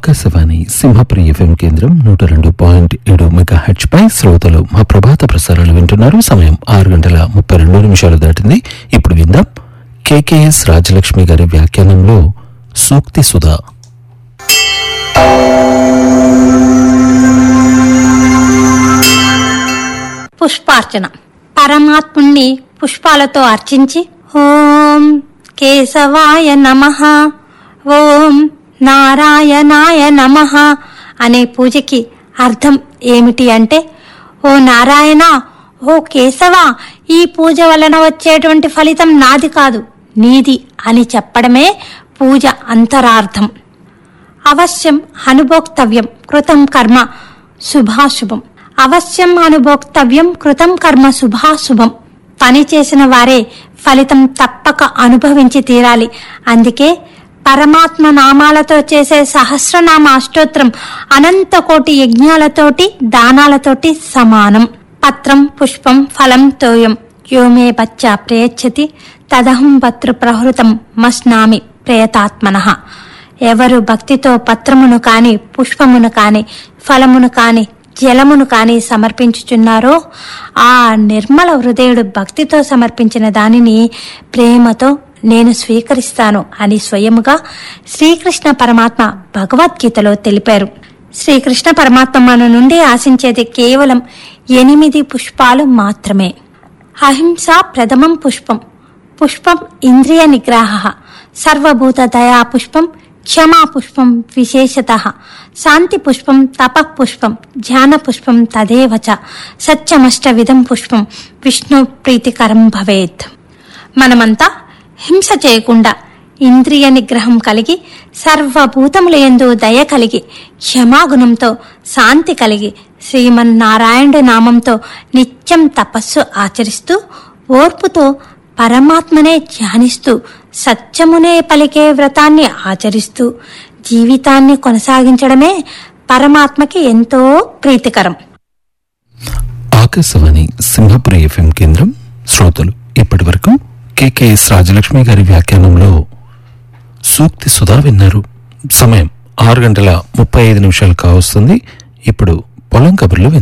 Akashvani Simhapuri FM కేంద్రం నూట రెండు పాయింట్ ఏడు మెగా హెచ్ పై శ్రోతలు మా ప్రభాత ప్రసారాలు వింటున్నారు సమయం ఆరు గంటల ముప్పై రెండు నిమిషాలు దాటింది ఇప్పుడు విందాం కేకేఎస్ రాజలక్ష్మి గారి వ్యాఖ్యానంలో సూక్తి సుధా పుష్పార్చన పరమాత్ముణ్ణి పుష్పాలతో అర్చించి ఓం కేశవాయ నమ ఓం నారాయణాయ నమ అనే పూజకి అర్థం ఏమిటి అంటే ఓ నారాయణ ఓ కేశవ ఈ పూజ వలన వచ్చేటువంటి ఫలితం నాది కాదు నీది అని చెప్పడమే పూజ అంతరార్థం అవశ్యం అనుభోక్తవ్యం కృతం కర్మ శుభాశుభం అవశ్యం అనుభోక్తవ్యం కృతం కర్మ శుభాశుభం పని చేసిన వారే ఫలితం తప్పక అనుభవించి తీరాలి అందుకే పరమాత్మ నామాలతో చేసే సహస్రనామ అష్టోత్రం అనంత కోటి యజ్ఞాలతోటి దానాలతోటి సమానం పత్రం పుష్పం ఫలం తోయం యోమే బచ్చా ప్రయచ్చతి తదహం భతృ ప్రహృతం మస్నామి ప్రేయతాత్మనః ఎవరు భక్తితో పత్రమును కాని పుష్పమును కాని ఫలమును కాని జలమును కాని సమర్పించుచున్నారో ఆ నిర్మల హృదయుడు భక్తితో సమర్పించిన దానిని ప్రేమతో నేను స్వీకరిస్తాను అని స్వయముగా శ్రీకృష్ణ పరమాత్మ భగవద్గీతలో తెలిపారు శ్రీకృష్ణ పరమాత్మ మన నుండి ఆశించేది కేవలం ఎనిమిది పుష్పాలు మాత్రమే అహింస ప్రథమం పుష్పం పుష్పం ఇంద్రియ నిగ్రహ సర్వభూత దయా పుష్పం క్షమా పుష్పం విశేషత శాంతి పుష్పం తప పుష్పం ధ్యాన పుష్పం తదేవ చ సత్యమష్ట విధం పుష్పం విష్ణు ప్రీతికరం భవేత్ మనమంతా హింస చేయకుండా ఇంద్రియ నిగ్రహం కలిగి సర్వభూతముల యందు దయ కలిగి క్షమాగుణంతో శాంతి కలిగి శ్రీమన్నారాయణుడి నామంతో నిత్యం తపస్సు ఆచరిస్తూ ఓర్పుతో పరమాత్మనే ధ్యానిస్తూ సత్యమునే పలికే వ్రతాన్ని ఆచరిస్తూ జీవితాన్ని కొనసాగించడమే పరమాత్మకి ఎంతో ప్రీతికరం ఆకాశవాణి సింహపురి ఎఫ్ఎం కేంద్రం శ్రోతలు ఇప్పటి వరకు కేకేఎస్ రాజలక్ష్మి గారి వ్యాఖ్యానంలో సూక్తి సుధా విన్నారు సమయం ఆరు గంటల ముప్పై ఐదు నిమిషాలు కావస్తుంది ఇప్పుడు పొలం కబుర్లు విందాం